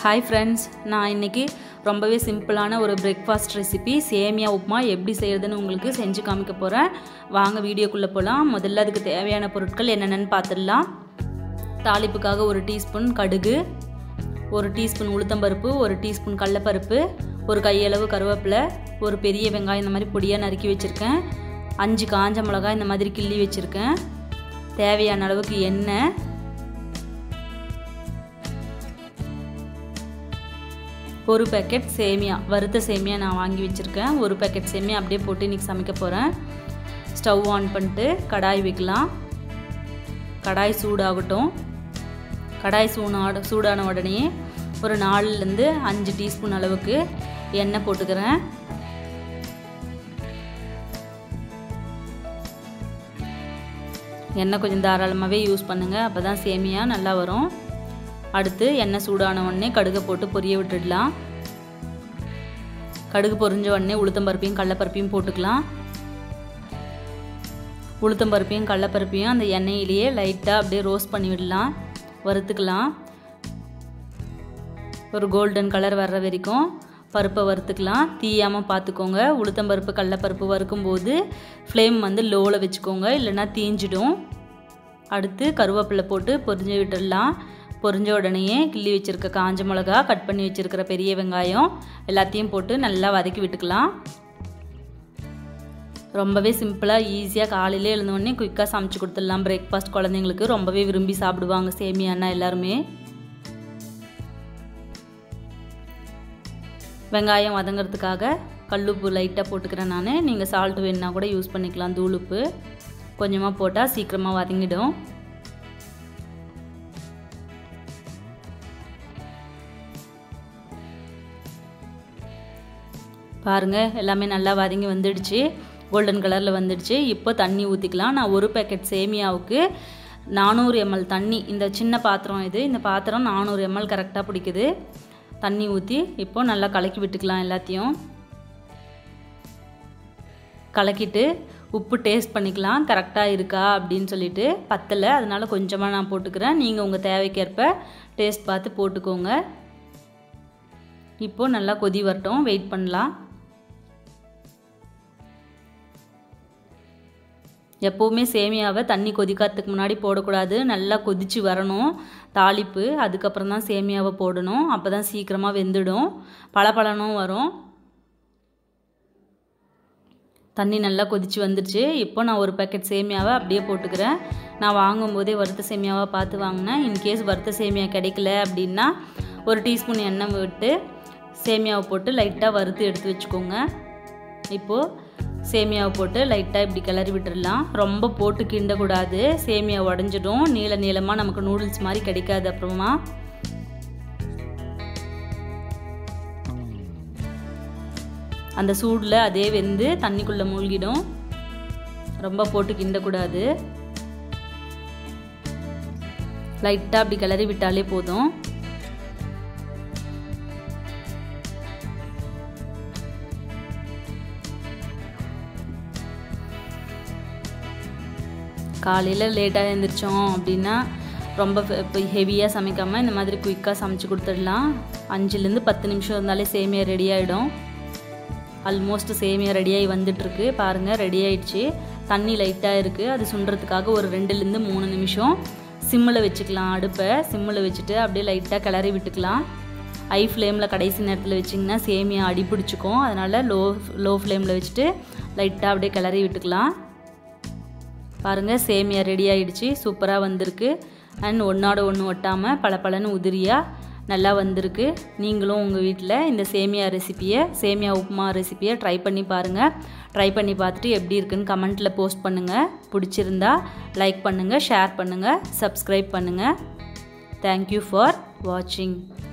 hi friends நான் இன்றைக்கி ரொம்பவே சிம்பிளான ஒரு பிரேக்ஃபாஸ்ட் ரெசிபி சேமியா உப்புமா எப்படி செய்கிறதுன்னு உங்களுக்கு செஞ்சு காமிக்க போகிறேன் வாங்க வீடியோக்குள்ளே போகலாம் முதல்ல அதுக்கு தேவையான பொருட்கள் என்னென்னு பார்த்துடலாம் தாளிப்புக்காக ஒரு டீஸ்பூன் கடுகு ஒரு டீஸ்பூன் உளுத்தம்பருப்பு ஒரு டீஸ்பூன் கடலப்பருப்பு ஒரு கையளவு கருவேப்பிலை ஒரு பெரிய வெங்காயம் இந்த மாதிரி பொடியாக நறுக்கி வச்சுருக்கேன் அஞ்சு காஞ்ச மிளகாய் இந்த மாதிரி கிள்ளி வச்சுருக்கேன் தேவையான அளவுக்கு எண்ணெய் ஒரு பேக்கெட் சேமியா வறுத்த சேமியா நான் வாங்கி வச்சுருக்கேன் ஒரு பேக்கெட் சேமியா அப்படியே போட்டு இன்றைக்கி சமைக்க போகிறேன் ஸ்டவ் ஆன் பண்ணிட்டு கடாய் வைக்கலாம் கடாய் சூடாகட்டும் கடாய் சூடாட சூடான உடனே ஒரு நாலுலேருந்து அஞ்சு டீஸ்பூன் அளவுக்கு எண்ணெய் போட்டுக்கிறேன் எண்ணெய் கொஞ்சம் தாராளமாகவே யூஸ் பண்ணுங்கள் அப்போ தான் சேமியா நல்லா வரும் அடுத்து எண்ணெய் சூடான உடனே கடுகை போட்டு பொரிய விட்டுடலாம் கடுகு பொரிஞ்ச உடனே உளுத்தம்பருப்பையும் கடலப்பருப்பையும் போட்டுக்கலாம் உளுத்தம்பருப்பையும் கடலப்பருப்பையும் அந்த எண்ணெயிலேயே லைட்டாக அப்படியே ரோஸ்ட் பண்ணி விடலாம் வறுத்துக்கலாம் ஒரு கோல்டன் கலர் வர்ற வரைக்கும் பருப்பை வறுத்துக்கலாம் தீயாமல் பார்த்துக்கோங்க உளுத்தம்பருப்பு கடலப்பருப்பு வறுக்கும்போது ஃப்ளேம் வந்து லோவில் வச்சுக்கோங்க இல்லைன்னா தீஞ்சிடும் அடுத்து கருவேப்பிலை போட்டு பொரிஞ்சு விட்டுடலாம் பொரிஞ்ச உடனேயே கிள்ளி வச்சுருக்க காஞ்ச மிளகா கட் பண்ணி வச்சுருக்கிற பெரிய வெங்காயம் எல்லாத்தையும் போட்டு நல்லா வதக்கி விட்டுக்கலாம் ரொம்பவே சிம்பிளாக ஈஸியாக காலையிலே எழுந்தோடனே குயிக்காக சமைச்சு கொடுத்துடலாம் பிரேக்ஃபாஸ்ட் குழந்தைங்களுக்கு ரொம்பவே விரும்பி சாப்பிடுவாங்க சேமியானா எல்லாருமே வெங்காயம் வதங்கிறதுக்காக கல்லுப்பு லைட்டாக போட்டுக்கிறேன் நான் நீங்கள் சால்ட் வேணுன்னா கூட யூஸ் பண்ணிக்கலாம் தூளுப்பு கொஞ்சமாக போட்டால் சீக்கிரமாக வதங்கிடும் பாருங்கள் எல்லாமே நல்லா வதங்கி வந்துடுச்சு கோல்டன் கலரில் வந்துடுச்சு இப்போ தண்ணி ஊற்றிக்கலாம் நான் ஒரு பேக்கெட் சேமியாவுக்கு நானூறு எம்எல் தண்ணி இந்த சின்ன பாத்திரம் இது இந்த பாத்திரம் நானூறு எம்எல் கரெக்டாக பிடிக்குது தண்ணி ஊற்றி இப்போது நல்லா கலக்கி விட்டுக்கலாம் எல்லாத்தையும் கலக்கிட்டு உப்பு டேஸ்ட் பண்ணிக்கலாம் கரெக்டாக இருக்கா அப்படின்னு சொல்லிட்டு பத்தலை அதனால் கொஞ்சமாக நான் போட்டுக்கிறேன் நீங்கள் உங்கள் தேவைக்கேற்ப டேஸ்ட் பார்த்து போட்டுக்கோங்க இப்போது நல்லா கொதி வரட்டும் வெயிட் பண்ணலாம் எப்போவுமே சேமியாவை தண்ணி கொதிக்கிறதுக்கு முன்னாடி போடக்கூடாது நல்லா கொதித்து வரணும் தாளிப்பு அதுக்கப்புறம் தான் சேமியாவை போடணும் அப்போ தான் சீக்கிரமாக வெந்துடும் பளபளனும் வரும் தண்ணி நல்லா கொதித்து வந்துடுச்சு இப்போ நான் ஒரு பேக்கெட் சேமியாவை அப்படியே போட்டுக்கிறேன் நான் வாங்கும்போதே வறுத்த சேமியாவாக பார்த்து வாங்கினேன் இன்கேஸ் வறுத்த சேமியா கிடைக்கல அப்படின்னா ஒரு டீஸ்பூன் எண்ணெய் விட்டு சேமியாவை போட்டு லைட்டாக வறுத்து எடுத்து வச்சுக்கோங்க இப்போது சேமியாவை போட்டு லைட்டாக இப்படி கிளறி விட்டுடலாம் ரொம்ப போட்டு கிண்டக்கூடாது சேமியா உடஞ்சிடும் நீள நீளமாக நமக்கு நூடுல்ஸ் மாதிரி கிடைக்காது அப்புறமா அந்த சூடில் அதே வெந்து தண்ணிக்குள்ளே மூழ்கிடும் ரொம்ப போட்டு கிண்டக்கூடாது லைட்டாக அப்படி கிளறி விட்டாலே போதும் காலையில் லேட்டாக எழுந்திரிச்சோம் அப்படின்னா ரொம்ப இப்போ ஹெவியாக சமைக்காமல் இந்த மாதிரி குயிக்காக சமைச்சு கொடுத்துடலாம் அஞ்சுலேருந்து பத்து நிமிஷம் இருந்தாலே சேமியா ரெடி ஆகிடும் ஆல்மோஸ்ட் சேமியா ரெடியாகி வந்துட்டுருக்கு பாருங்கள் ரெடி ஆயிடுச்சு தண்ணி லைட்டாக இருக்குது அது சுண்டுறதுக்காக ஒரு ரெண்டுலேருந்து மூணு நிமிஷம் சிம்மில் வச்சுக்கலாம் அடுப்பை சிம்மில் வச்சுட்டு அப்படியே லைட்டாக கிளறி விட்டுக்கலாம் ஹை ஃப்ளேமில் கடைசி நேரத்தில் வச்சிங்கன்னா சேமியா அடி பிடிச்சிக்கும் அதனால் லோ லோ ஃப்ளேமில் வச்சுட்டு லைட்டாக அப்படியே கிளறி விட்டுக்கலாம் பாருங்கள் சேமியா ரெடி ஆகிடுச்சு சூப்பராக வந்திருக்கு அண்ட் ஒன்றோட ஒன்று ஒட்டாமல் பல பலன்னு உதிரியாக நல்லா வந்திருக்கு நீங்களும் உங்கள் வீட்டில் இந்த சேமியா ரெசிப்பியை சேமியா உப்புமா ரெசிப்பியை ட்ரை பண்ணி பாருங்கள் ட்ரை பண்ணி பார்த்துட்டு எப்படி இருக்குன்னு கமெண்ட்டில் போஸ்ட் பண்ணுங்கள் பிடிச்சிருந்தா லைக் பண்ணுங்கள் ஷேர் பண்ணுங்கள் சப்ஸ்கிரைப் பண்ணுங்கள் தேங்க்யூ ஃபார் வாட்சிங்